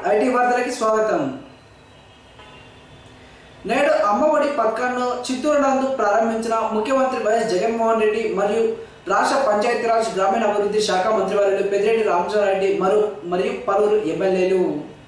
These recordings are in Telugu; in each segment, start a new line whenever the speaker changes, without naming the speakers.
ఐటీ వార్తలకి స్వాగతం నేడు అమ్మఒడి పథకాన్ని చిత్తూరు నందు ప్రారంభించిన ముఖ్యమంత్రి వైఎస్ జగన్మోహన్ రెడ్డి మరియు రాష్ట్ర పంచాయతీరాజ్ గ్రామీణాభివృద్ధి శాఖ మంత్రివర్యులు పెద్దిరెడ్డి రామచంద్రారెడ్డి మరియు మరియు పలువురు ఎమ్మెల్యేలు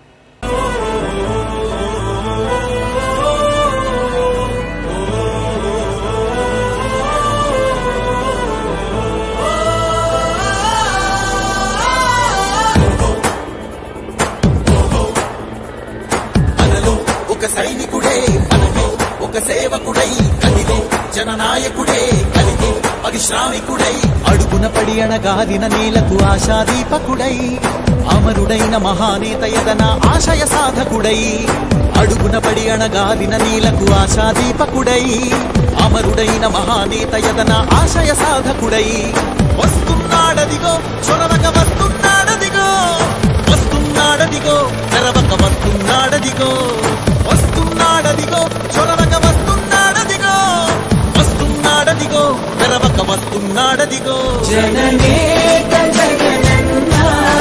మనలో ఒక సైనికుడే మనలో ఒక సేవకుడై కలిగే జననాయకుడే కలిగే పరిశ్రామికుడై అడుగున పడి అణగారిన నేలకు ఆశాదీపకుడై అమరుడైన మహానేత యదన ఆశయ సాధకుడై అడుగున పడి అణగారిన నేలకు ఆశాదీపకుడై అమరుడైన మహానేత యదన ఆశయ సాధకుడై వస్తున్నాడదిగో చొరవక వస్తున్నాడదిగో వస్తున్నాడదిగో తెరవక వస్తున్నాడదిగో వస్తున్నాడదిగో చొరవక వస్తున్నాడదిగో వస్తున్నాడదిగో తెరవక వస్తున్నాడదిగో
జననేక జగనన్న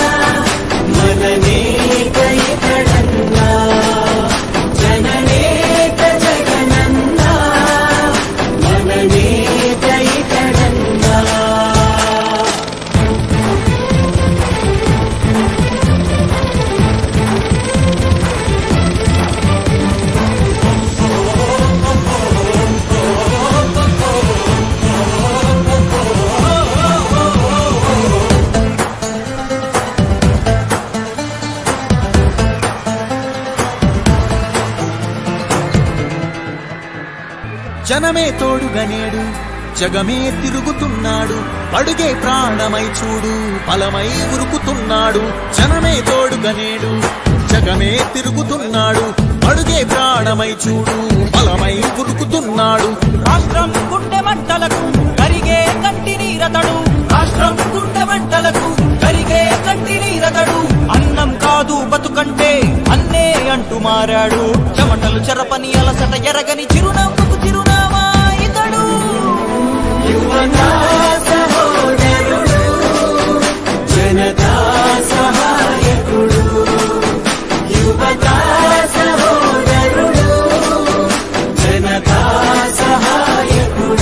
మననేక ఇతడన్న జననేక జగనన్న మననేక ఇతడన్న
జనమే తోడుగనేడు జగమే తిరుగుతున్నాడు అడుగే ప్రాణమై చూడు ఫలమై ఉరుకుతున్నాడు జనమే తోడుగనేడు జగమే తిరుగుతున్నాడు అడుగే ప్రాణమై చూడు ఫలమై ఉరుకుతున్నాడు
రాష్ట్రం గుండె మంటలకు కరిగే కంటి నీరతడు రాష్ట్రం గుండె మంటలకు కరిగే కంటి నీరతడు అన్నం కాదు బతుకంటే అన్నే అంటూ మారాడు చెమటలు చెరపని అలసట ఎరగని చిరునవ్వుకు చిరునామా ఇతడు
యువతా సహోదరుడు జనతా సహాయకుడు యువతా సహోదరుడు జనతా సహాయకుడు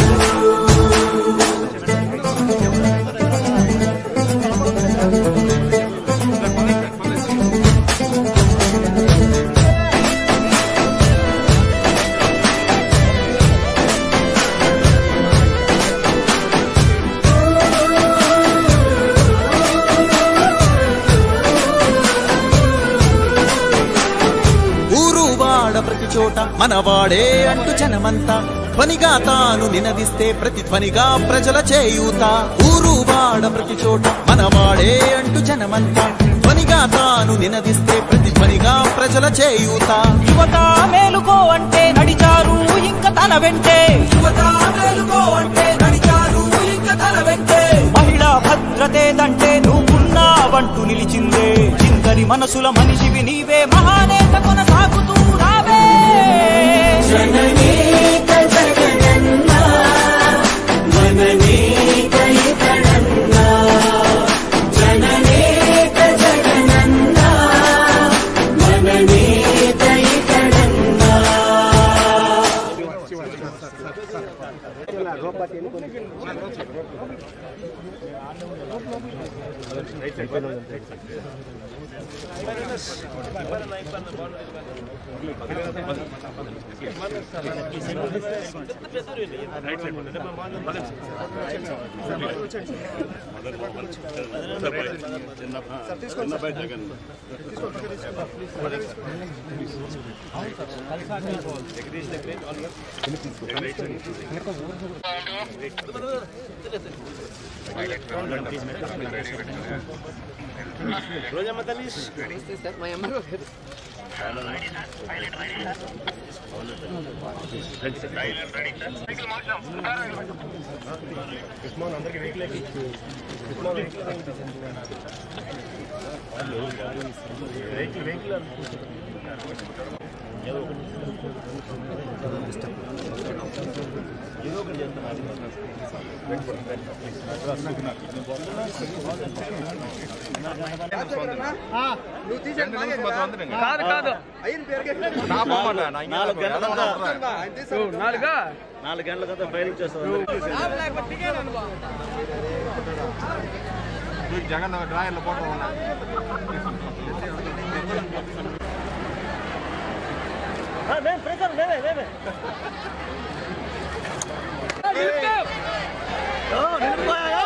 ఊరు వాడ ప్రతి చోట మనవాడే అంటూ జనమంతా ధ్వనిగా తాను నినదిస్తే ప్రతి ధ్వనిగా ప్రజల చేయూత ఊరు వాడ ప్రతి చోట మనవాడే అంటూ జనమంతా ధ్వనిగా తాను నినదిస్తే ప్రతి ధ్వనిగా ప్రజల చేయూత
యువత మేలుకో అంటే నడిచారు ఇంక తన వెంటే యువత మేలుకో అంటే నడిచారు ఇంక తన వెంటే మహిళా భద్రతేదంటే నువ్వున్నావంటూ నిలిచిందే చిందరి మనసుల మనిషివి నీవే మహానేత కొనసాగుతూ రావే
జననేక జగనన్న మననేక ఇతడన్న జననేక జగనన్న మననేక ఇతడన్న
కాదు కాదు
నాలుగు గంటలంతా
నాలుగా
నాలుగు గంటలకంతా ఫైల్ చేస్తారు
జగన్ డ్రాయర్లో ఫోటో ఉన్నా
మేము ప్రెసర్ మేమే మేమే ఓ, నిలిపోయాయో?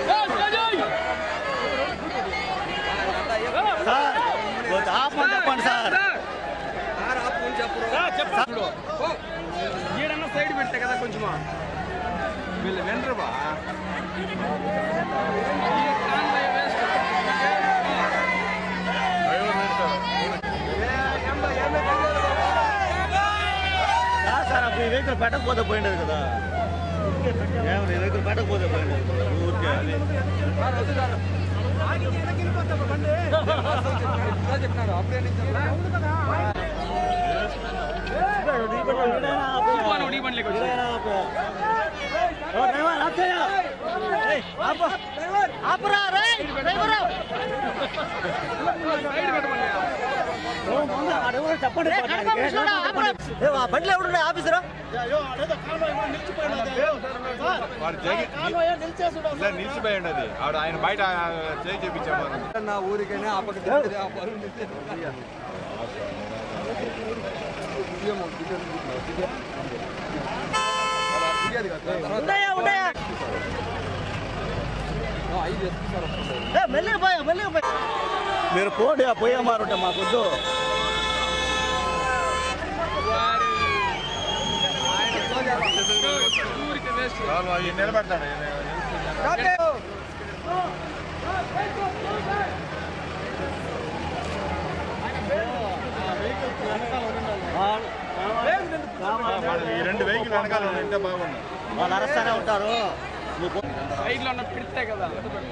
సార్ కొంచెం ఆపమని చెప్పండి సార్
ఈడన్నా సైడ్ పెట్టే కదా కొంచెమా
వీళ్ళు వెంటరు బా
కాదు సార్ అప్పుడు ఈ వెహికల్ పెట్టకపోతే పోయిండదు కదా ఏమన్నా ఈ వెహికల్ పెట్టకపోతే పోయిండదు ఊరికే చెప్పండి బండిలో ఎవడు ఆఫీసరా
వాడు జగన్ ఇలా నిలిచిపోయి ఉండదు ఆవిడ ఆయన బయట చేయి చేపించాము
నా ఊరికైనా ఆ పక్క తిరిగి ఆ పరువు తిరిగి. దిగేది కదా, తర్వాత
ఉన్నాయా ఉన్నాయా
ఆ, ఐదు ఎత్తుతారు.
ఏ, మెల్లిగా పోయా మెల్లిగా పోయా మీరు పోండి ఆ పోయే మారుంటే మాకొద్దు
ఊరికి వేస్ట్
ఈయన నిలబడతాడు ఈయన ఈ రెండు వెహికల్ వెనకాల ఉంటే బాగుంది
వాళ్ళు అరస్తానే ఉంటారు నువ్వు
సైడ్లో ఉన్న పెడితే కదా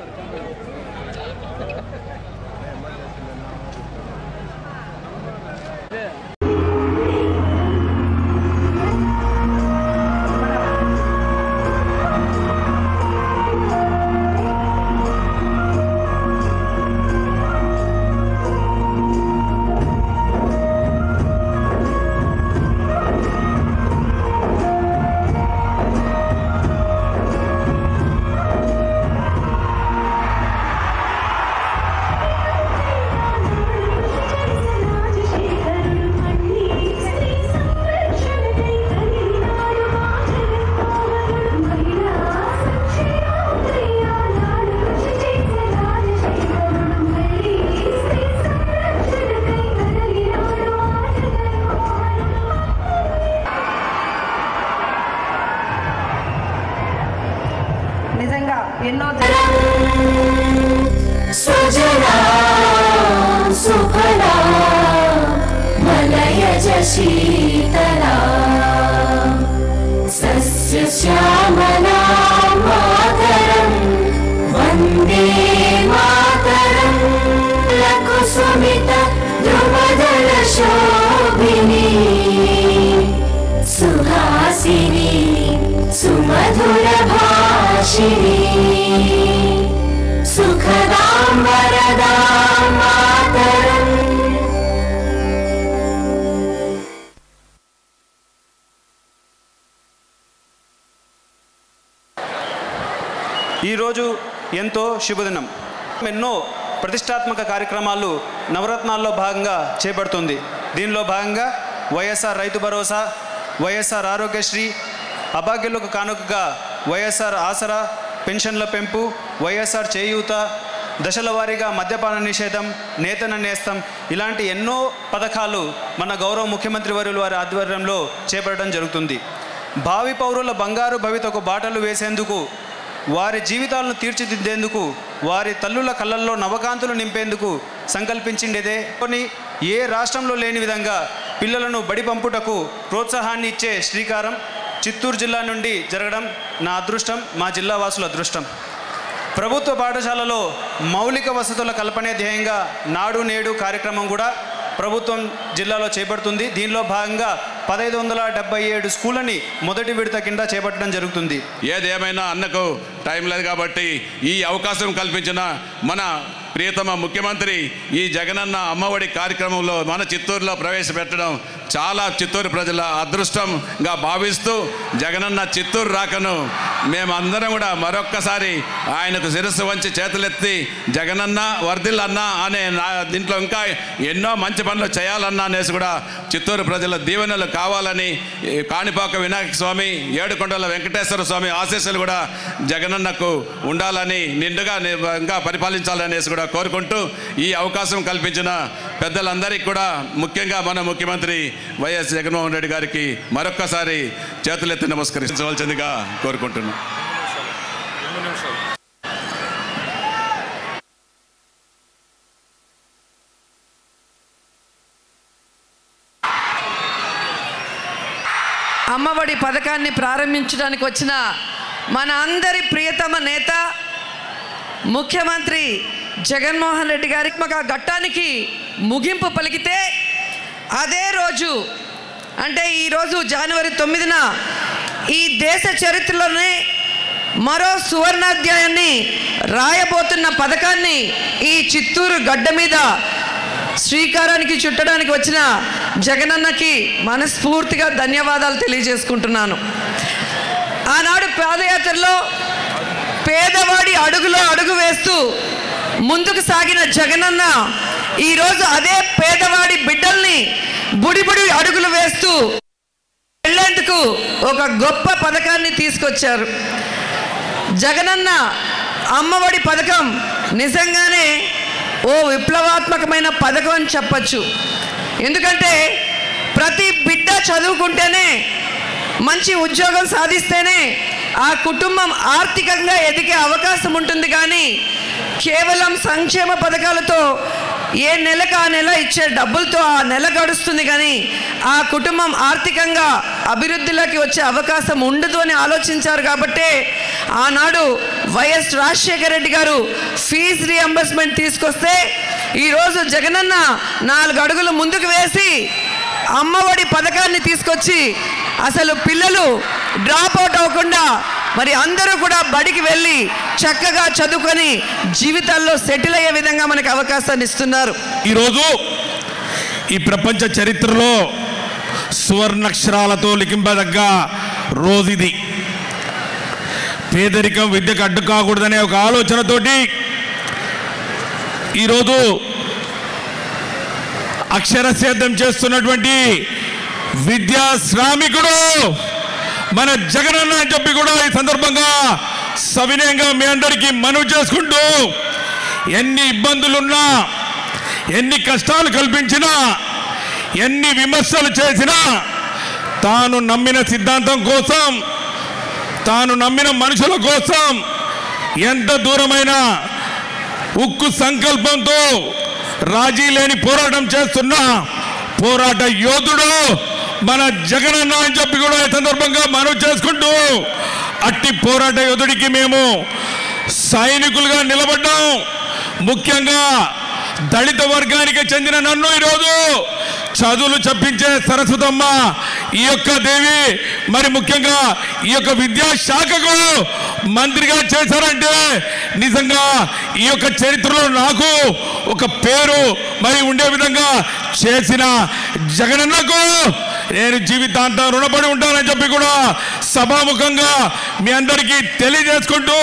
నిజంగా ఎన్నో
సుజలా సుఫలా మలయజ శీతలా సస్య శ్యామలా మాతరం వందే మాతరం లకుసుమిత ధ్రువదల శోభిని సుహాసిని సుమధుర భాషిణి సుఖదాం వరదాం మాతరం
ఈరోజు ఎంతో శుభదినం ఎన్నో ప్రతిష్టాత్మక కార్యక్రమాలు నవరత్నాల్లో భాగంగా చేపడుతుంది దీనిలో భాగంగా వైఎస్ఆర్ రైతు భరోసా వైఎస్ఆర్ ఆరోగ్యశ్రీ అభాగ్యులకు కానుకగా వైఎస్ఆర్ ఆసరా పెన్షన్ల పెంపు వైఎస్ఆర్ చేయూత దశల వారీగా మద్యపాన నిషేధం నేతన నేస్తం ఇలాంటి ఎన్నో పథకాలు మన గౌరవ ముఖ్యమంత్రి వర్యుల వారి ఆధ్వర్యంలో చేపట్టడం జరుగుతుంది భావి పౌరుల బంగారు భవితకు బాటలు వేసేందుకు వారి జీవితాలను తీర్చిదిద్దేందుకు వారి తల్లుల కళ్ళల్లో నవకాంతులు నింపేందుకు సంకల్పించిండేదే కొన్ని ఏ రాష్ట్రంలో లేని విధంగా పిల్లలను బడి పంపుటకు ప్రోత్సాహాన్ని ఇచ్చే శ్రీకారం చిత్తూరు జిల్లా నుండి జరగడం నా అదృష్టం మా జిల్లా వాసుల అదృష్టం ప్రభుత్వ పాఠశాలలో మౌలిక వసతుల కల్పనే ధ్యేయంగా నాడు నేడు కార్యక్రమం కూడా ప్రభుత్వం జిల్లాలో చేపడుతుంది దీనిలో భాగంగా పదహైదు వందల డెబ్బై ఏడు స్కూళ్ళని మొదటి విడత కింద చేపట్టడం జరుగుతుంది
ఏదేమైనా అన్నకు టైం లేదు కాబట్టి ఈ అవకాశం కల్పించిన మన ప్రియతమ ముఖ్యమంత్రి ఈ జగనన్న అమ్మఒడి కార్యక్రమంలో మన చిత్తూరులో ప్రవేశపెట్టడం చాలా చిత్తూరు ప్రజల అదృష్టంగా భావిస్తూ జగనన్న చిత్తూరు రాకను మేమందరం కూడా మరొక్కసారి ఆయనకు శిరస్సు వంచి చేతులెత్తి జగనన్న వర్ధిల్లన్న అనే నా దీంట్లో ఇంకా ఎన్నో మంచి పనులు చేయాలన్నా అనేసి కూడా చిత్తూరు ప్రజల దీవెనలు కావాలని ఈ కాణిపాక వినాయక స్వామి ఏడుకొండల వెంకటేశ్వర స్వామి ఆశీస్సులు కూడా జగనన్నకు ఉండాలని నిండుగా ని- ఇంకా పరిపాలించాలనేసి కూడా కోరుకుంటూ ఈ అవకాశం కల్పించిన పెద్దలందరికీ కూడా ముఖ్యంగా మన ముఖ్యమంత్రి వైఎస్ జగన్మోహన్ రెడ్డి గారికి మరొక్కసారి చేతులెత్తి నమస్కరించవలసిందిగా కోరుకుంటున్నాను
అమ్మఒడి పథకాన్ని ప్రారంభించడానికి వచ్చిన మన అందరి ప్రియతమ నేత ముఖ్యమంత్రి జగన్మోహన్ రెడ్డి గారి ఒక ఘట్టానికి ముగింపు పలికితే అదే రోజు అంటే ఈరోజు జనవరి తొమ్మిదిన ఈ దేశ చరిత్రలోనే మరో సువర్ణాధ్యాయాన్ని రాయబోతున్న పథకాన్ని ఈ చిత్తూరు గడ్డ మీద శ్రీకారానికి చుట్టడానికి వచ్చిన జగనన్నకి మనస్ఫూర్తిగా ధన్యవాదాలు తెలియజేసుకుంటున్నాను ఆనాడు పాదయాత్రలో పేదవాడి అడుగులో అడుగు వేస్తూ ముందుకు సాగిన జగనన్న ఈరోజు అదే పేదవాడి బిడ్డల్ని బుడిబుడి అడుగులు వేస్తూ వెళ్ళేందుకు ఒక గొప్ప పథకాన్ని తీసుకొచ్చారు జగనన్న అమ్మఒడి పథకం నిజంగానే ఓ విప్లవాత్మకమైన పథకం అని చెప్పచ్చు ఎందుకంటే ప్రతి బిడ్డ చదువుకుంటేనే మంచి ఉద్యోగం సాధిస్తేనే ఆ కుటుంబం ఆర్థికంగా ఎదిగే అవకాశం ఉంటుంది కానీ కేవలం సంక్షేమ పథకాలతో ఏ నెలకు ఆ నెల ఇచ్చే డబ్బులతో ఆ నెల గడుస్తుంది కానీ ఆ కుటుంబం ఆర్థికంగా అభివృద్ధిలోకి వచ్చే అవకాశం ఉండదు అని ఆలోచించారు కాబట్టే ఆనాడు వైఎస్ రాజశేఖర రెడ్డి గారు ఫీజు రియంబర్స్మెంట్ తీసుకొస్తే ఈరోజు జగనన్న నాలుగు అడుగులు ముందుకు వేసి అమ్మఒడి పథకాన్ని తీసుకొచ్చి అసలు పిల్లలు డ్రాప్ అవుట్ అవ్వకుండా మరి అందరూ కూడా బడికి వెళ్ళి చక్కగా చదువుకొని జీవితాల్లో సెటిల్ అయ్యే విధంగా మనకి అవకాశాన్ని ఇస్తున్నారు
ఈరోజు ఈ ప్రపంచ చరిత్రలో సువర్ణక్షరాలతో లిఖింపదగ్గ రోజు ఇది పేదరికం విద్యకు అడ్డు కాకూడదనే ఒక ఆలోచనతోటి ఈరోజు అక్షర సేద్యం చేస్తున్నటువంటి విద్యా శ్రామికుడు మన జగనన్న అని చెప్పి కూడా ఈ సందర్భంగా సవినయంగా మీ అందరికీ మనవి చేసుకుంటూ ఎన్ని ఇబ్బందులున్నా ఎన్ని కష్టాలు కల్పించినా ఎన్ని విమర్శలు చేసినా తాను నమ్మిన సిద్ధాంతం కోసం తాను నమ్మిన మనుషుల కోసం ఎంత దూరమైనా ఉక్కు సంకల్పంతో రాజీ లేని పోరాటం చేస్తున్న పోరాట యోధుడు మన జగనన్న అని చెప్పి కూడా ఈ సందర్భంగా మనవి చేసుకుంటూ అట్టి పోరాట యోధుడికి మేము సైనికులుగా నిలబడ్డాం ముఖ్యంగా దళిత వర్గానికి చెందిన నన్ను ఈరోజు చదువులు చెప్పించే సరస్వతమ్మ ఈ యొక్క దేవి మరి ముఖ్యంగా ఈ యొక్క విద్యాశాఖకు మంత్రిగా చేశారంటే నిజంగా ఈ యొక్క చరిత్రలో నాకు ఒక పేరు మరి ఉండే విధంగా చేసిన జగనన్నకు నేను జీవితాంతం రుణపడి ఉంటానని చెప్పి కూడా సభాముఖంగా మీ అందరికీ తెలియజేసుకుంటూ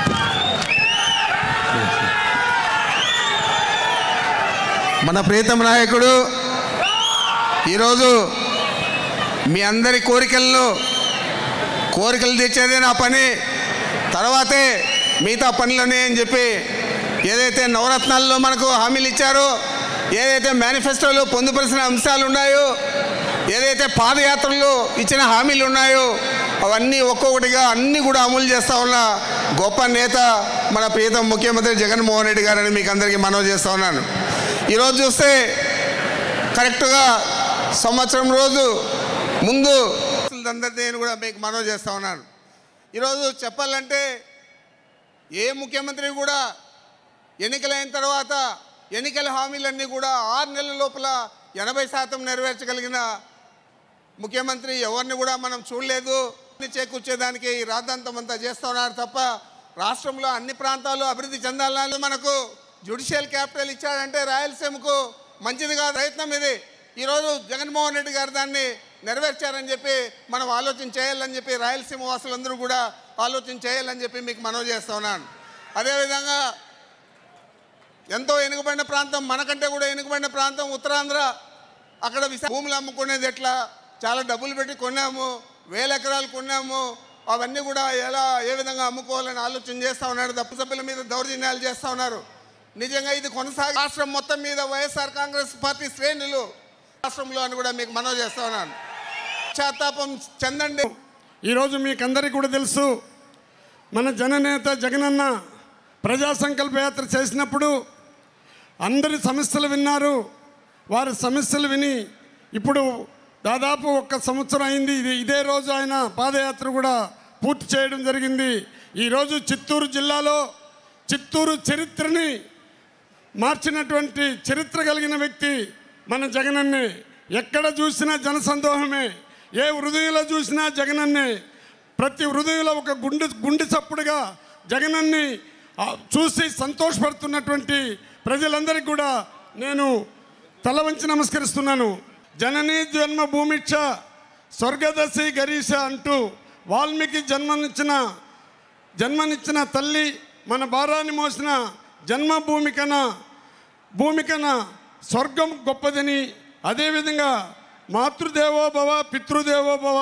మన ప్రీతమ నాయకుడు ఈరోజు మీ అందరి కోరికలను కోరికలు తెచ్చేదే నా పని తర్వాతే మిగతా పనులని అని చెప్పి ఏదైతే నవరత్నాల్లో మనకు హామీలు ఇచ్చారో ఏదైతే మేనిఫెస్టోలో పొందుపరిచిన అంశాలు ఉన్నాయో ఏదైతే పాదయాత్రలో ఇచ్చిన హామీలు ఉన్నాయో అవన్నీ ఒక్కొక్కటిగా అన్నీ కూడా అమలు చేస్తా ఉన్న గొప్ప నేత మన ప్రీతం ముఖ్యమంత్రి జగన్మోహన్ రెడ్డి గారని మీకు అందరికీ మనవి చేస్తా ఉన్నాను ఈరోజు చూస్తే కరెక్ట్గా సంవత్సరం రోజు ముందు అందరినీ నేను కూడా మీకు మనవి చేస్తా ఉన్నాను ఈరోజు చెప్పాలంటే ఏ ముఖ్యమంత్రి కూడా ఎన్నికలైన తర్వాత ఎన్నికల హామీలన్నీ కూడా ఆరు నెలల లోపల ఎనభై శాతం నెరవేర్చగలిగిన ముఖ్యమంత్రి ఎవరిని కూడా మనం చూడలేదు చేకూర్చేదానికి ఈ రాద్ధాంతం అంతా చేస్తున్నారు తప్ప రాష్ట్రంలో అన్ని ప్రాంతాలు అభివృద్ధి చెందాలని మనకు జ్యుడిషియల్ క్యాపిటల్ ఇచ్చాడంటే రాయలసీమకు మంచిదిగా ప్రయత్నం ఇది ఈరోజు జగన్మోహన్ రెడ్డి గారు దాన్ని నెరవేర్చారని చెప్పి మనం ఆలోచన చేయాలని చెప్పి రాయలసీమ వాసులందరూ కూడా ఆలోచన చేయాలని చెప్పి మీకు మనవి చేస్తా ఉన్నాను అదేవిధంగా ఎంతో వెనుకబడిన ప్రాంతం మనకంటే కూడా వెనుకబడిన ప్రాంతం ఉత్తరాంధ్ర అక్కడ విశా భూములు అమ్ముకునేది ఎట్లా చాలా డబ్బులు పెట్టి కొన్నాము వేల ఎకరాలు కొన్నాము అవన్నీ కూడా ఎలా ఏ విధంగా అమ్ముకోవాలని ఆలోచన చేస్తూ ఉన్నారు తప్పు సభ్యుల మీద దౌర్జన్యాలు చేస్తూ ఉన్నారు నిజంగా ఇది కొనసాగి రాష్ట్రం మొత్తం మీద వైఎస్ఆర్ కాంగ్రెస్ పార్టీ శ్రేణులు రాష్ట్రంలో అని కూడా మీకు మనవి చేస్తా ఉన్నాను పశ్చాత్తాపం చెందండి
ఈరోజు మీకు అందరికీ కూడా తెలుసు మన జననేత జగనన్న ప్రజా సంకల్ప యాత్ర చేసినప్పుడు అందరి సమస్యలు విన్నారు వారి సమస్యలు విని ఇప్పుడు దాదాపు ఒక్క సంవత్సరం అయింది ఇది ఇదే రోజు ఆయన పాదయాత్ర కూడా పూర్తి చేయడం జరిగింది ఈరోజు చిత్తూరు జిల్లాలో చిత్తూరు చరిత్రని మార్చినటువంటి చరిత్ర కలిగిన వ్యక్తి మన జగనన్నే ఎక్కడ చూసినా జనసందోహమే ఏ హృదయంలో చూసినా జగనన్నే ప్రతి హృదయంలో ఒక గుండె గుండె చప్పుడుగా జగనన్ని ఆ, చూసి సంతోషపడుతున్నటువంటి ప్రజలందరికీ కూడా నేను తల వంచి నమస్కరిస్తున్నాను జననీ జన్మభూమిచ్చ స్వర్గదశి గరీష అంటూ వాల్మీకి జన్మనిచ్చిన జన్మనిచ్చిన తల్లి మన భారాన్ని మోసిన జన్మభూమి కన్నా భూమి కన్నా స్వర్గం గొప్పదని అదేవిధంగా మాతృదేవో భవ పితృదేవో భవ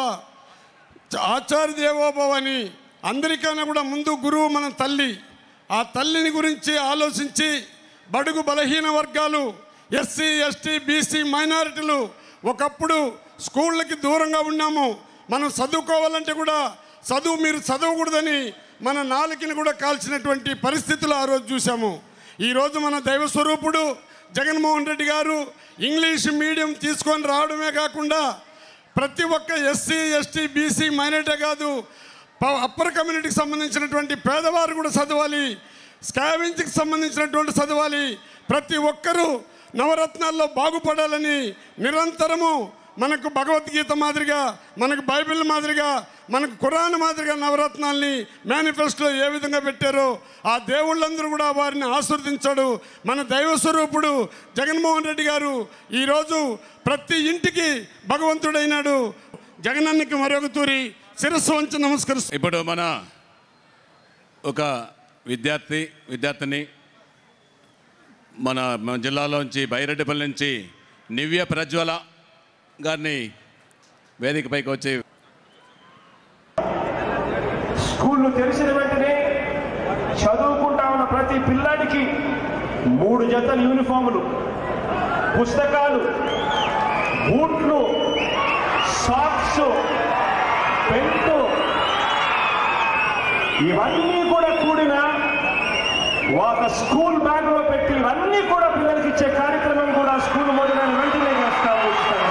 ఆచార్య దేవో భవ అని అందరికన్నా కూడా ముందు గురువు మన తల్లి ఆ తల్లిని గురించి ఆలోచించి బడుగు బలహీన వర్గాలు ఎస్సీ ఎస్టీ బీసీ మైనారిటీలు ఒకప్పుడు స్కూళ్ళకి దూరంగా ఉన్నాము మనం చదువుకోవాలంటే కూడా చదువు మీరు చదవకూడదని మన నాలుకని కూడా కాల్చినటువంటి పరిస్థితులు ఆ రోజు చూసాము ఈరోజు మన దైవ స్వరూపుడు జగన్మోహన్ రెడ్డి గారు ఇంగ్లీష్ మీడియం తీసుకొని రావడమే కాకుండా ప్రతి ఒక్క ఎస్సీ ఎస్టీ బీసీ మైనారిటీ కాదు ప- అప్పర్ కమ్యూనిటీకి సంబంధించినటువంటి పేదవారు కూడా చదవాలి స్కావెంజ్కి సంబంధించినటువంటి చదవాలి ప్రతి ఒక్కరూ నవరత్నాల్లో బాగుపడాలని నిరంతరము మనకు భగవద్గీత మాదిరిగా మనకు బైబిల్ మాదిరిగా మనకు ఖురాన్ మాదిరిగా నవరత్నాల్ని మేనిఫెస్టోలో ఏ విధంగా పెట్టారో ఆ దేవుళ్ళందరూ కూడా వారిని ఆశీర్వదించాడు మన దైవ స్వరూపుడు జగన్మోహన్ రెడ్డి గారు ఈరోజు ప్రతి ఇంటికి భగవంతుడైనాడు జగనన్నకి మరొక తూరి శిరస్సు వంచి నమస్కరిస్తూ
ఇప్పుడు మన ఒక విద్యార్థి విద్యార్థిని మన మన జిల్లాలోంచి బైరెడ్డిపల్లి నుంచి నివ్య ప్రజ్వల గారిని వేదికపైకి వచ్చి
స్కూళ్ళు తెరిచిన వెంటనే చదువుకుంటా ఉన్న ప్రతి పిల్లాడికి మూడు జతల యూనిఫాములు పుస్తకాలు బూట్లు సాక్స్ పెంటు ఇవన్నీ కూడా కూడిన ఒక స్కూల్ బ్యాగ్లో పెట్టి ఇవన్నీ కూడా పిల్లలకి ఇచ్చే కార్యక్రమం కూడా స్కూల్ మొదలైన వెంటనే చేస్తాము ఉచితంగా.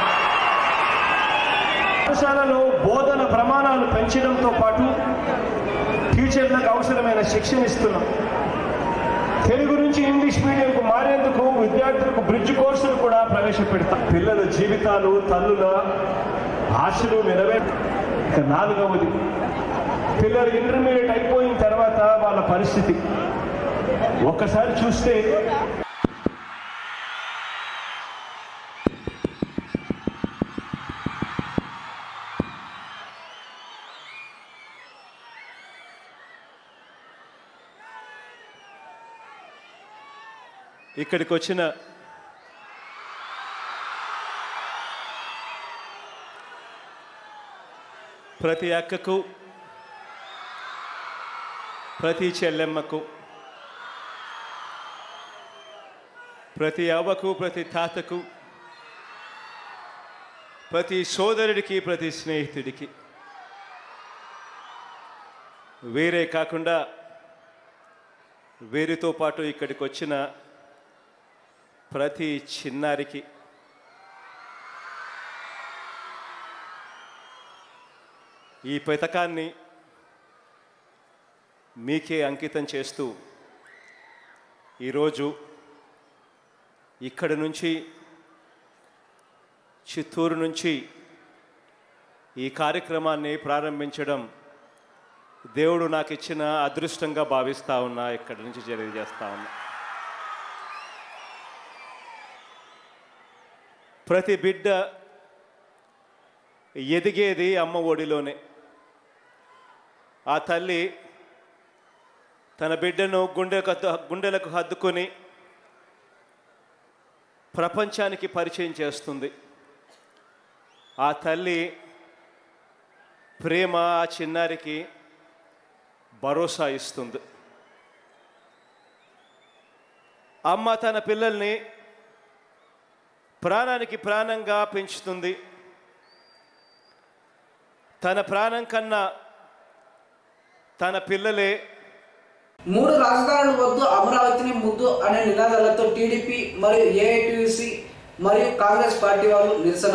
పాఠశాలలో బోధన ప్రమాణాలు పెంచడంతో పాటు టీచర్లకు అవసరమైన శిక్షణ ఇస్తున్నాం తెలుగు నుంచి ఇంగ్లీష్ మీడియంకు మారేందుకు విద్యార్థులకు బ్రిడ్జ్ కోర్సులు కూడా ప్రవేశపెడతాం పిల్లల జీవితాలు తల్లుల ఆశలు నెరవేర్ ఇక నాలుగవది పిల్లలు ఇంటర్మీడియట్ అయిపోయిన తర్వాత వాళ్ళ పరిస్థితి ఒక్కసారి చూస్తే ఇక్కడికి వచ్చిన ప్రతి అక్కకు ప్రతి చెల్లెమ్మకు ప్రతి అవ్వకు ప్రతి తాతకు ప్రతి సోదరుడికి ప్రతి స్నేహితుడికి వేరే కాకుండా వేరితో పాటు ఇక్కడికి వచ్చిన ప్రతి చిన్నారికి ఈ పథకాన్ని మీకే అంకితం చేస్తూ ఈరోజు ఇక్కడి నుంచి
చిత్తూరు నుంచి ఈ కార్యక్రమాన్ని ప్రారంభించడం దేవుడు నాకు ఇచ్చిన అదృష్టంగా భావిస్తా ఉన్నా ఇక్కడి నుంచి తెలియజేస్తా ఉన్నా ప్రతి బిడ్డ ఎదిగేది అమ్మ ఒడిలోనే ఆ తల్లి తన బిడ్డను గుండెకు హద్దు- గుండెలకు హద్దుకొని ప్రపంచానికి పరిచయం చేస్తుంది ఆ తల్లి ప్రేమ ఆ చిన్నారికి భరోసా ఇస్తుంది అమ్మ తన పిల్లల్ని ప్రాణానికి ప్రాణంగా పెంచుతుంది తన ప్రాణం కన్నా తన పిల్లలే
మూడు రాజధానులు వద్దు అమరావతిని ముద్దు అనే నినాదాలతో టీడీపీ మరియు ఏఐటీసీ మరియు కాంగ్రెస్ పార్టీ వాళ్ళు నిరసన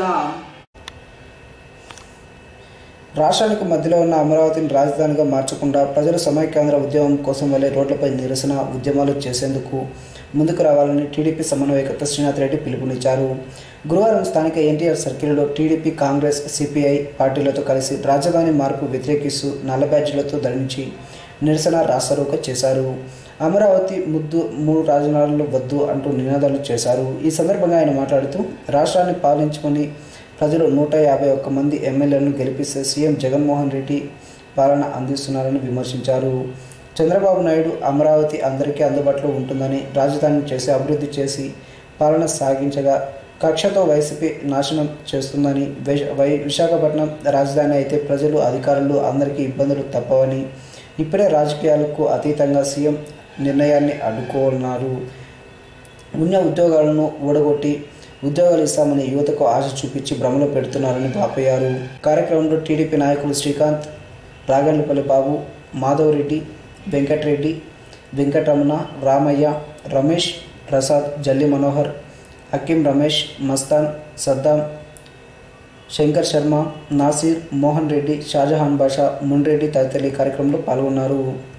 రాష్ట్రానికి మధ్యలో ఉన్న అమరావతిని రాజధానిగా మార్చకుండా ప్రజలు సమైక్యాంధ్ర ఉద్యమం కోసం వెళ్ళే రోడ్లపై నిరసన ఉద్యమాలు చేసేందుకు ముందుకు రావాలని టీడీపీ సమన్వయకర్త శ్రీనాథ్ రెడ్డి పిలుపునిచ్చారు గురువారం స్థానిక ఎన్టీఆర్ సర్కిల్లో టీడీపీ కాంగ్రెస్ సిపిఐ పార్టీలతో కలిసి రాజధాని మార్పు వ్యతిరేకిస్తూ నల్ల బ్యాడ్జీలతో ధరించి నిరసన రాస్తారోక చేశారు అమరావతి ముద్దు మూడు రాజధానులు వద్దు అంటూ నినాదాలు చేశారు ఈ సందర్భంగా ఆయన మాట్లాడుతూ రాష్ట్రాన్ని పాలించుకొని ప్రజలు నూట యాభై ఒక్క మంది ఎమ్మెల్యేలను గెలిపిస్తే సీఎం జగన్మోహన్ రెడ్డి పాలన అందిస్తున్నారని విమర్శించారు చంద్రబాబు నాయుడు అమరావతి అందరికీ అందుబాటులో ఉంటుందని రాజధాని చేసి అభివృద్ధి చేసి పాలన సాగించగా కక్షతో వైసీపీ నాశనం చేస్తుందని వై- వై విశాఖపట్నం రాజధాని అయితే ప్రజలు అధికారులు అందరికీ ఇబ్బందులు తప్పవని ఇప్పుడే రాజకీయాలకు అతీతంగా సీఎం నిర్ణయాన్ని అడ్డుకోనున్నారు ఉన్న ఉద్యోగాలను ఊడగొట్టి ఉద్యోగాలు ఇస్తామని యువతకు ఆశ చూపించి భ్రమలో పెడుతున్నారని బాపయ్యారు కార్యక్రమంలో టీడీపీ నాయకులు శ్రీకాంత్ రాగండ్లపల్లి బాబు మాధవరెడ్డి వెంకటరెడ్డి వెంకటరమణ రామయ్య రమేష్ ప్రసాద్ జల్లి మనోహర్ హకీం రమేష్ మస్తాన్ సద్దాం శంకర్ శర్మ నాసీర్ మోహన్ రెడ్డి షాజహాన్ బాషా మున్రెడ్డి తదితరులు ఈ కార్యక్రమంలో పాల్గొన్నారు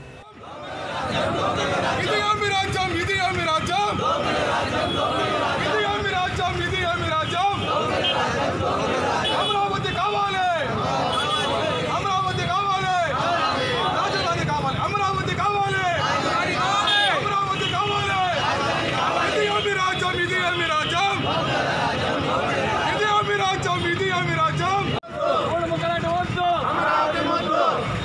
ఇది ఏమి రాజ్యం ఇది ఏమి రాజ్యం ఇది ఏమి రాజ్యం ఇది ఏమి రాజ్యం అమరావతి కావాలి అమరావతి కావాలి రాజధాని కావాలి అమరావతి కావాలి అమరావతి కావాలి ఇది ఏమి రాజ్యం ఇది ఏమి రాజ్యం ఇది ఏమి రాజ్యం ఇది ఏమి రాజ్యం అమరావతి ముద్దు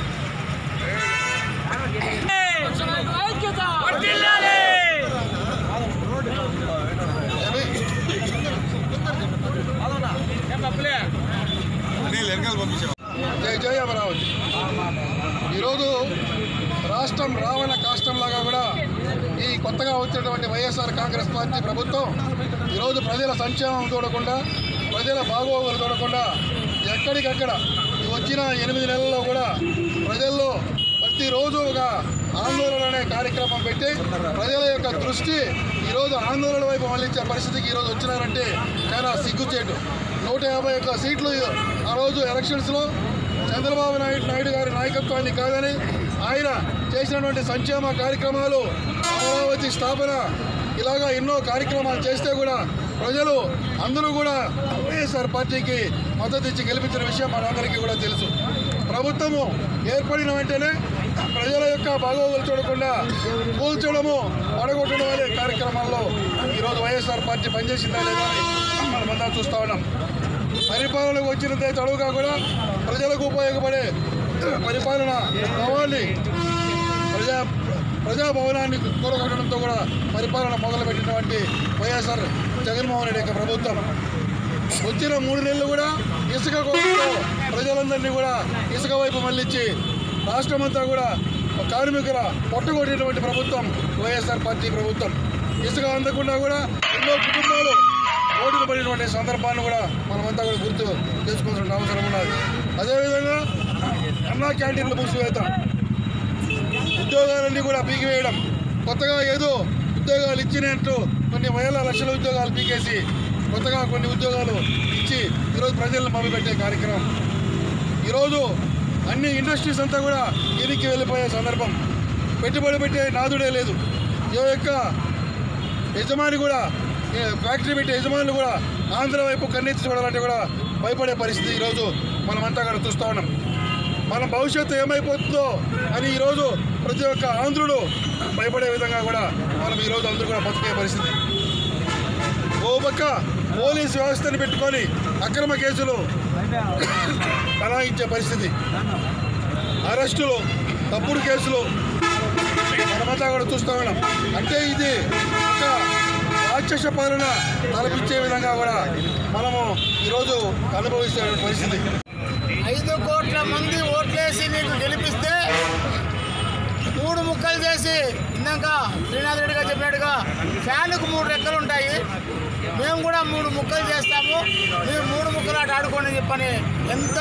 జై జై అమరావతి ఈరోజు రాష్ట్రం రావణ కాష్టంలాగా కూడా ఈ కొత్తగా వచ్చినటువంటి వైఎస్ఆర్ కాంగ్రెస్ పార్టీ ప్రభుత్వం ఈరోజు ప్రజల సంక్షేమం చూడకుండా ప్రజల బాగోగులు చూడకుండా ఎక్కడికక్కడ ఈ వచ్చిన ఎనిమిది నెలల్లో కూడా ప్రజల్లో ప్రతిరోజు ఒక ఆందోళన అనే కార్యక్రమం పెట్టి ప్రజల యొక్క దృష్టి ఈరోజు ఆందోళన వైపు మళ్ళించే పరిస్థితికి ఈరోజు వచ్చినారంటే చాలా సిగ్గుచేటు నూట యాభై ఒక్క సీట్లు ఆ రోజు ఎలక్షన్స్లో చంద్రబాబు నాయుడు నాయుడు గారి నాయకత్వాన్ని కాదని ఆయన చేసినటువంటి సంక్షేమ కార్యక్రమాలు అమరావతి స్థాపన ఇలాగా ఎన్నో కార్యక్రమాలు చేస్తే కూడా ప్రజలు అందరూ కూడా వైఎస్ఆర్ పార్టీకి మద్దతు ఇచ్చి గెలిపించిన విషయం మనందరికీ కూడా తెలుసు ప్రభుత్వము ఏర్పడిన వెంటనే ప్రజల యొక్క బాగోగులు చూడకుండా కూల్చడము పడగొట్టడం అనే కార్యక్రమాల్లో ఈరోజు వైఎస్ఆర్ పార్టీ పనిచేసిందా లేదా అని మనమంతా చూస్తా ఉన్నాం పరిపాలనకు వచ్చినదే తడువుగా కూడా ప్రజలకు ఉపయోగపడే పరిపాలన కావాలి ప్రజా ప్రజాభవనాన్ని కూలగొట్టడంతో కూడా పరిపాలన మొదలుపెట్టినటువంటి వైఎస్ఆర్ జగన్మోహన్ రెడ్డి యొక్క ప్రభుత్వం వచ్చిన మూడు నెలలు కూడా ఇసుక కోసంతో ప్రజలందరినీ కూడా ఇసుక వైపు మళ్ళించి రాష్ట్రమంతా కూడా కార్మికుల పొట్టగొట్టినటువంటి ప్రభుత్వం వైఎస్ఆర్ పార్టీ ప్రభుత్వం ఇసుక అందకుండా కూడా ఎన్నో కుటుంబాలు రోడ్డుకు పడినటువంటి సందర్భాన్ని కూడా మనమంతా కూడా గుర్తు చేసుకోవాల్సిన అవసరం ఉన్నది అదేవిధంగా అన్నా క్యాంటీన్లు మూసివేత ఉద్యోగాలన్నీ కూడా పీకివేయడం కొత్తగా ఏదో ఉద్యోగాలు ఇచ్చినట్టు కొన్ని వేల లక్షల ఉద్యోగాలు పీకేసి కొత్తగా కొన్ని ఉద్యోగాలు ఇచ్చి ఈరోజు ప్రజలను మభ్యపెట్టే కార్యక్రమం ఈరోజు అన్ని ఇండస్ట్రీస్ అంతా కూడా ఎనికి వెళ్ళిపోయే సందర్భం పెట్టుబడి పెట్టే నాదుడే లేదు ఏ యొక్క యజమాని కూడా ఏ, ఫ్యాక్టరీ పెట్టి యజమానులు కూడా ఆంధ్ర వైపు కన్నెత్తి చూడాలంటే కూడా భయపడే పరిస్థితి ఈరోజు మనమంతా కూడా చూస్తూ ఉన్నాం మన భవిష్యత్తు ఏమైపోతుందో అని ఈరోజు ప్రతి ఒక్క ఆంధ్రుడు భయపడే విధంగా కూడా మనం ఈరోజు అందరూ కూడా బతికే పరిస్థితి ఓ పక్క పోలీస్ వ్యవస్థను పెట్టుకొని అక్రమ కేసులు బనాయించే పరిస్థితి అరెస్టులు తప్పుడు కేసులు మనమంతా కూడా చూస్తూ ఉన్నాం అంటే ఇది ఒక రాక్షస పాలన తలపించే విధంగా కూడా మనము ఈరోజు అనుభవిస్తున్న పరిస్థితి
ఐదు కోట్ల మంది ఓట్లేసి నీకు గెలిపిస్తే మూడు ముక్కలు చేసి ఇందాక శ్రీనాథ్ రెడ్డి గారు చెప్పినట్టుగా ఫ్యాన్కు మూడు రెక్కలు ఉంటాయి మేము కూడా మూడు ముక్కలు చేస్తాము మీరు మూడు ముక్కలు అటు ఆడుకోండి అని చెప్పని ఎంత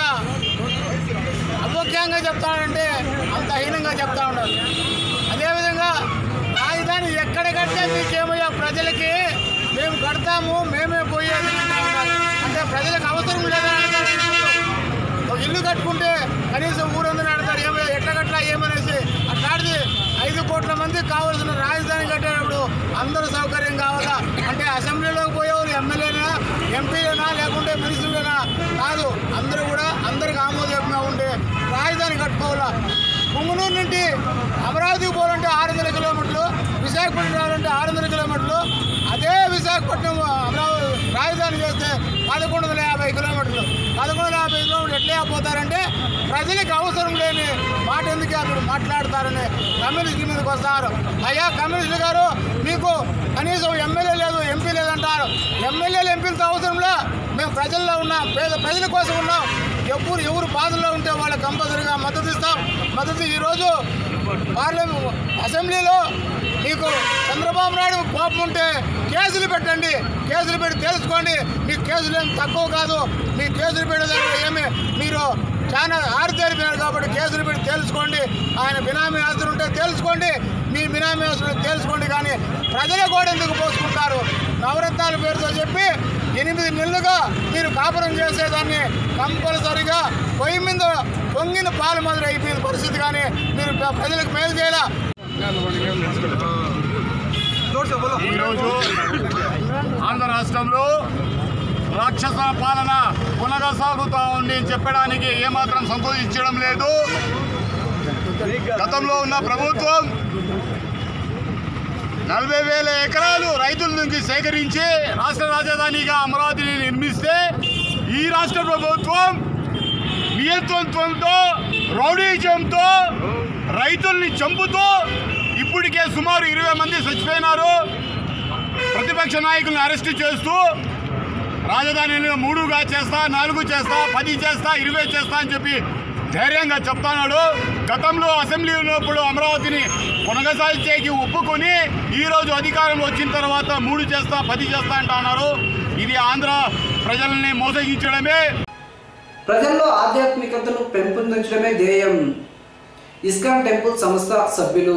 అభోగ్యంగా చెప్తాడంటే అంత హీనంగా చెప్తా ఉన్నారు అదేవిధంగా రాజధాని ఎక్కడ కడితే మీకేమయ్యా ప్రజలకి మేము కడతాము మేమే పోయేది అంటా ఉన్నారు అంటే ప్రజలకు అవసరం లేదా అంటారు ఒక ఇల్లు కట్టుకుంటే కనీసం ఊరందరూ ఆడతారు ఏమో ఎట్లా కట్టలా ఏమనేసి అట్లాంటిది ఐదు కోట్ల మందికి కావాల్సిన రాజధాని కట్టేటప్పుడు అందరూ సౌకర్యం కావాలా అంటే అసెంబ్లీలోకి పోయేవాళ్ళు ఎమ్మెల్యేనా ఎంపీలేనా లేకుంటే మినిస్టర్లేనా కాదు అందరూ కూడా అందరికి ఆమోదయోగంగా ఉండే రాజధాని కట్టుకోవాలా పుంగనూరు నుండి అమరావతికి పోవాలంటే ఆరు వందల కిలోమీటర్లు విశాఖపట్నం రావాలంటే ఆరు వందల కిలోమీటర్లు అదే విశాఖపట్నం అమరావతి రాజధాని చేస్తే పదకొండు వందల యాభై కిలోమీటర్లు పదకొండు వందల యాభై కిలోమీటర్లు ఎట్లా పోతారంటే ప్రజలకు అవసరం లేని మాట ఎందుకు అప్పుడు మాట్లాడతారని కమ్యూనిస్ట్ మీదకి వస్తారు అయ్యా కమ్యూనిస్టులు గారు మీకు కనీసం ఎమ్మెల్యే లేదు ఎంపీ లేదంటారు ఎమ్మెల్యేలు ఎంపీలతో అవసరంలా మేము ప్రజల్లో ఉన్నాం పేద ప్రజల కోసం ఉన్నాం ఎవరు ఎవరు బాధల్లో ఉంటే వాళ్ళకి కంపల్సరీగా మద్దతు ఇస్తాం మద్దతు ఈరోజు పార్లమెంట్ అసెంబ్లీలో మీకు చంద్రబాబు నాయుడు కోపం ఉంటే కేసులు పెట్టండి కేసులు పెట్టి తెలుసుకోండి మీ కేసులు ఏం తక్కువ కాదు మీ కేసులు పెట్టేదానికి ఏమి మీరు చాలా ఆరితేరిపోయినారు కాబట్టి కేసులు పెట్టి తెలుసుకోండి ఆయన బినామీ ఆస్తులు ఉంటే తెలుసుకోండి మీ బినామీ ఆస్తులు తెలుసుకోండి కానీ ప్రజలే కూడా ఎందుకు పోసుకుంటారు నవరత్నాల పేరుతో చెప్పి ఎనిమిది నెలలుగా మీరు కాపురం చేసేదాన్ని కంపల్సరిగా పొయ్యి మీద పొంగిన పాలు మొదలు అయిపోయిన పరిస్థితి కానీ మీరు ప్ర- ప్రజలకు మేలు చేయాలా
ఈరోజు ఆంధ్ర రాష్ట్రంలో రాక్షస పాలన కొనసాగుతా ఉంది అని చెప్పడానికి ఏమాత్రం సంకోచించడం లేదు గతంలో ఉన్న ప్రభుత్వం నలభై వేల ఎకరాలు రైతుల నుంచి సేకరించి రాష్ట్ర రాజధానిగా అమరావతిని నిర్మిస్తే ఈ రాష్ట్ర ప్రభుత్వం నియంత్రణతో రౌడీజంతో రైతుల్ని చంపుతూ ఇప్పటికే సుమారు ఇరవై మంది చచ్చిపోయినారు ప్రతిపక్ష నాయకులను అరెస్ట్ చేస్తూ రాజధానిని మూడుగా చేస్తా నాలుగు చేస్తా పది చేస్తా ఇరవై చేస్తా అని చెప్పి ధైర్యంగా చెప్తున్నాడు గతంలో అసెంబ్లీ ఉన్నప్పుడు అమరావతిని కొనసాగించేకి ఒప్పుకొని ఈ రోజు అధికారంలో వచ్చిన తర్వాత మూడు చేస్తా పది చేస్తా అంటున్నారు ఇది ఆంధ్ర ప్రజల్ని మోసగించడమే
ప్రజల్లో ఆధ్యాత్మికతను పెంపొందించడమే ధ్యేయం ఇస్కాన్ టెంపుల్ సంస్థ సభ్యులు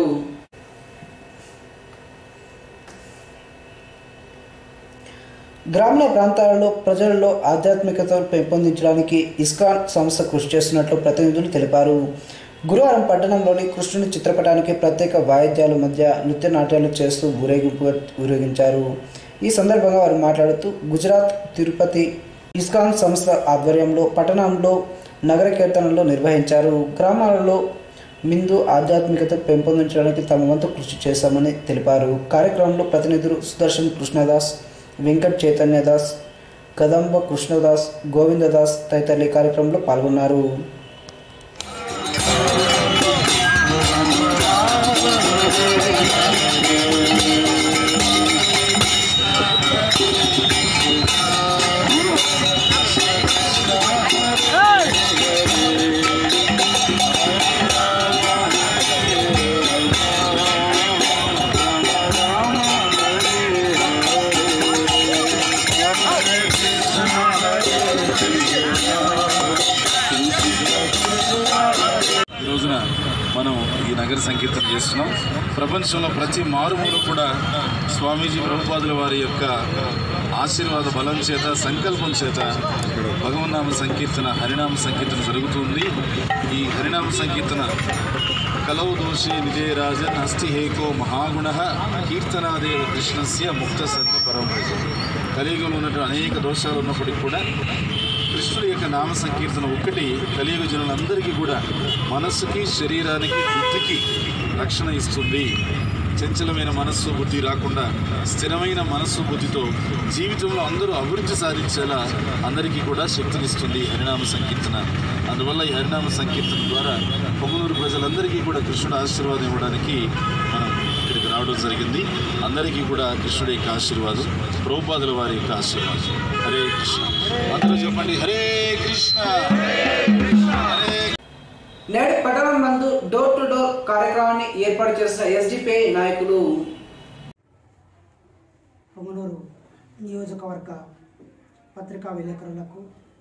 గ్రామీణ ప్రాంతాలలో ప్రజలలో ఆధ్యాత్మికతను పెంపొందించడానికి ఇస్కాన్ సంస్థ కృషి చేస్తున్నట్లు ప్రతినిధులు తెలిపారు గురువారం పట్టణంలోని కృష్ణుని చిత్రపటానికి ప్రత్యేక వాయిద్యాల మధ్య నృత్య నాట్యాలు చేస్తూ ఊరేగింపు ఊరేగించారు ఈ సందర్భంగా వారు మాట్లాడుతూ గుజరాత్ తిరుపతి ఇస్కాన్ సంస్థ ఆధ్వర్యంలో పట్టణంలో నగర కీర్తనలు నిర్వహించారు గ్రామాలలో మిందు ఆధ్యాత్మికత పెంపొందించడానికి తమ వంతు కృషి చేశామని తెలిపారు కార్యక్రమంలో ప్రతినిధులు సుదర్శన్ కృష్ణదాస్ వెంకట్ చైతన్యదాస్ కదంబ కృష్ణదాస్ గోవిందదాస్ తదితరులు ఈ కార్యక్రమంలో పాల్గొన్నారు
ఈ రోజున మనం ఈ నగర సంకీర్తన చేస్తున్నాం ప్రపంచంలో ప్రతి మారుమూల కూడా స్వామీజీ ప్రభుపాదుల వారి యొక్క ఆశీర్వాద బలం చేత సంకల్పం చేత భగవన్నామ సంకీర్తన హరినామ సంకీర్తన జరుగుతుంది ఈ హరినామ సంకీర్తన కలౌ దోషే నిజే రాజన్ హస్తి హేకో మహాగుణ కీర్తనాదేవ కృష్ణస్య ముక్త సంగ పరమభజ కలియుగంలో ఉన్నటువంటి అనేక దోషాలు ఉన్నప్పటికీ కూడా కృష్ణుడి యొక్క నామ సంకీర్తన ఒక్కటి కలియుగ జనులందరికీ కూడా మనస్సుకి శరీరానికి బుద్ధికి రక్షణ ఇస్తుంది చంచలమైన మనస్సు బుద్ధి రాకుండా స్థిరమైన మనస్సు బుద్ధితో జీవితంలో అందరూ అభివృద్ధి సాధించేలా అందరికీ కూడా శక్తినిస్తుంది హరినామ సంకీర్తన అందువల్ల ఈ హరినామ సంకీర్తన ద్వారా పొంగనూరు ప్రజలందరికీ కూడా కృష్ణుడు ఆశీర్వాదం ఇవ్వడానికి మనం ఇక్కడికి రావడం జరిగింది అందరికీ కూడా కృష్ణుడి యొక్క ఆశీర్వాదం ప్రభుపాదుల వారి యొక్క ఆశీర్వాదం హరే కృష్ణ అందరూ చెప్పండి హరే కృష్ణ హరే
నేడు పట్టణం నందు డోర్ టు డోర్ కార్యక్రమాన్ని ఏర్పాటు చేసిన ఎస్డిపిఐ నాయకులు
పొంగనూరు నియోజకవర్గ పత్రికా విలేకరులకు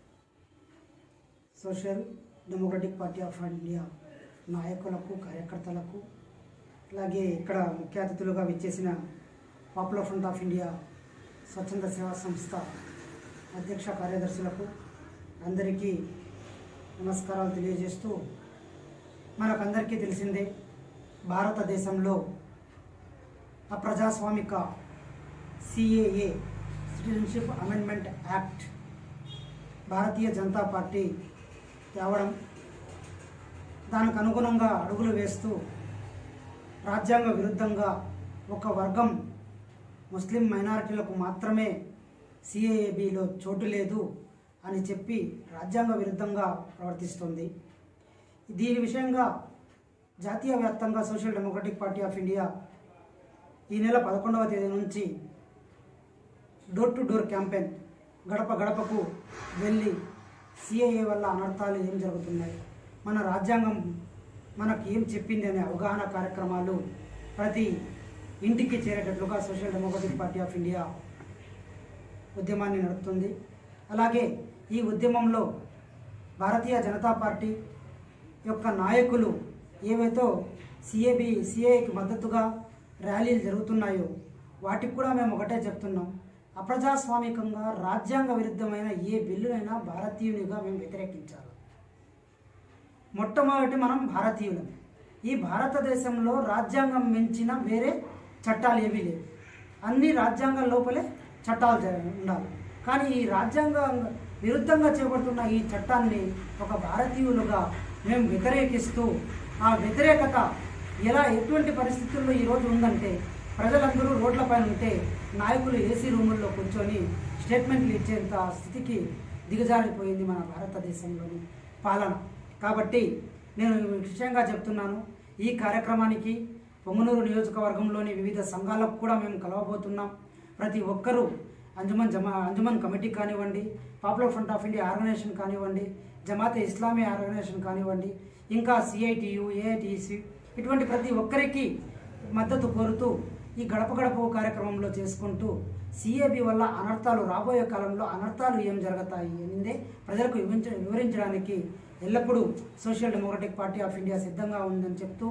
Social Democratic Party of India నాయకులకు కార్యకర్తలకు అలాగే ఇక్కడ ముఖ్య అతిథులుగా విచ్చేసిన పాపులర్ ఫ్రంట్ ఆఫ్ ఇండియా స్వచ్ఛంద సేవా సంస్థ అధ్యక్ష కార్యదర్శులకు అందరికీ నమస్కారాలు తెలియజేస్తూ మనకందరికీ తెలిసిందే భారతదేశంలో అప్రజాస్వామిక CAA citizenship amendment act Bharatiya Janata Party తేవడం దానికి అనుగుణంగా అడుగులు వేస్తూ రాజ్యాంగ విరుద్ధంగా ఒక వర్గం ముస్లిం మైనారిటీలకు మాత్రమే సిఏఏబిలో చోటు లేదు అని చెప్పి రాజ్యాంగ విరుద్ధంగా ప్రవర్తిస్తుంది దీని విషయంగా జాతీయ వ్యాప్తంగా Social Democratic Party of India ఈ నెల పదకొండవ తేదీ నుంచి డోర్ టు డోర్ క్యాంపెయిన్ గడప గడపకు వెళ్ళి సిఐఏ వల్ల అనర్థాలు ఏం జరుగుతున్నాయి మన రాజ్యాంగం మనకు ఏం చెప్పింది అనే అవగాహన కార్యక్రమాలు ప్రతి ఇంటికి చేరేటట్లుగా Social Democratic Party of India ఉద్యమాన్ని నడుపుతుంది అలాగే ఈ ఉద్యమంలో భారతీయ జనతా పార్టీ యొక్క నాయకులు ఏవైతే సిఏబి సిఏకి మద్దతుగా ర్యాలీలు జరుగుతున్నాయో వాటికి కూడా మేము ఒకటే చెప్తున్నాం అప్రజాస్వామికంగా రాజ్యాంగ విరుద్ధమైన ఏ బిల్లునైనా భారతీయునిగా మేము వ్యతిరేకించాలి మొట్టమొదటి మనం భారతీయులం ఈ భారతదేశంలో రాజ్యాంగం మించిన వేరే చట్టాలు ఏమీ లేవు అన్ని రాజ్యాంగం లోపలే చట్టాలు జ- ఉండాలి కానీ ఈ రాజ్యాంగ విరుద్ధంగా చేపడుతున్న ఈ చట్టాన్ని ఒక భారతీయులుగా మేము వ్యతిరేకిస్తూ ఆ వ్యతిరేకత ఎలా ఎటువంటి పరిస్థితుల్లో ఈరోజు ఉందంటే ప్రజలందరూ రోడ్లపైన ఉంటే నాయకులు ఏసీ రూముల్లో కూర్చొని స్టేట్మెంట్లు ఇచ్చేంత స్థితికి దిగజారిపోయింది మన భారతదేశంలోని పాలన కాబట్టి నేను ఈ విషయంగా చెప్తున్నాను ఈ కార్యక్రమానికి పొంగనూరు నియోజకవర్గంలోని వివిధ సంఘాలకు కూడా మేము కలవబోతున్నాం ప్రతి ఒక్కరూ అంజుమన్ జమా అంజుమన్ కమిటీ కానివ్వండి Popular Front of India organisation కానివ్వండి జమాతే ఇస్లామీ ఆర్గనైజేషన్ కానివ్వండి ఇంకా సిఐటియు ఏఐటిసి ఇటువంటి ప్రతి ఒక్కరికి మద్దతు కోరుతూ ఈ గడప గడప కార్యక్రమంలో చేసుకుంటూ సిఏబి వల్ల అనర్థాలు రాబోయే కాలంలో అనర్థాలు ఏం జరుగుతాయి అనిందే ప్రజలకు వివరించ వివరించడానికి ఎల్లప్పుడూ Social Democratic Party of India సిద్ధంగా ఉందని చెప్తూ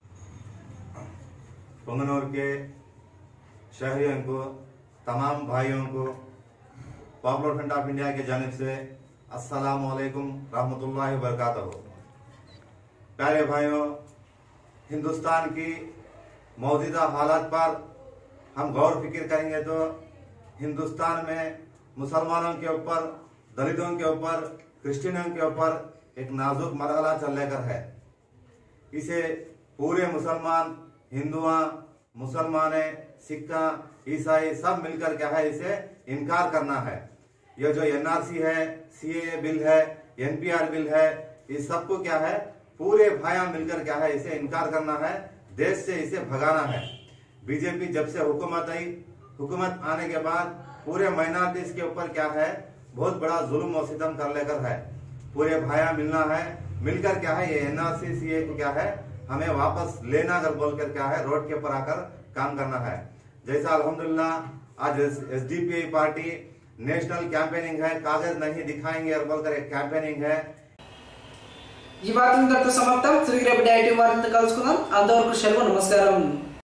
पुंगनूर के शहरियों को तमाम भाइयों को पॉपुलर फ्रंट ऑफ इंडिया की जानब से अस्सलाम वालेकुम रहमतुल्लाहि वबरकातुहू प्यारे भाइयों हिंदुस्तान की मौजूदा हालात पर हम गौर फिक्र करेंगे तो हिंदुस्तान में मुसलमानों के ऊपर दलितों के ऊपर क्रिश्चियनों के ऊपर एक नाजुक मरहला चल लेकर है इसे पूरे मुसलमान हिंदुआ मुसलमान सिक्का ईसाई सब मिलकर क्या है इसे इनकार करना है यह जो एनआरसी है सीए बिल है एनपीआर बिल है इस सबको क्या है पूरे भाया मिलकर क्या है इसे इनकार करना है देश से इसे भगाना है बीजेपी जब से हुकूमत आई हुकूमत आने के बाद पूरे माइनॉरिटीज के ऊपर क्या है बहुत बड़ा जुल्म और सितम कर लेकर है पूरे भाया मिलना है मिलकर क्या है ये एनआरसी सीए को क्या है हमें वापस लेना अगर बोलकर क्या है रोड के ऊपर आकर काम करना है जैसा अल्हम्दुलिल्लाह आज S D P party national campaigning है कागज नहीं दिखाएंगे और बोलकर एक कैंपेनिंग है
ఈ వార్త ఇంతటితో సమాప్తం తిరిగి రేపు డైటీ వార్తను కలుసుకుందాం అంతవరకు సెలవు నమస్కారం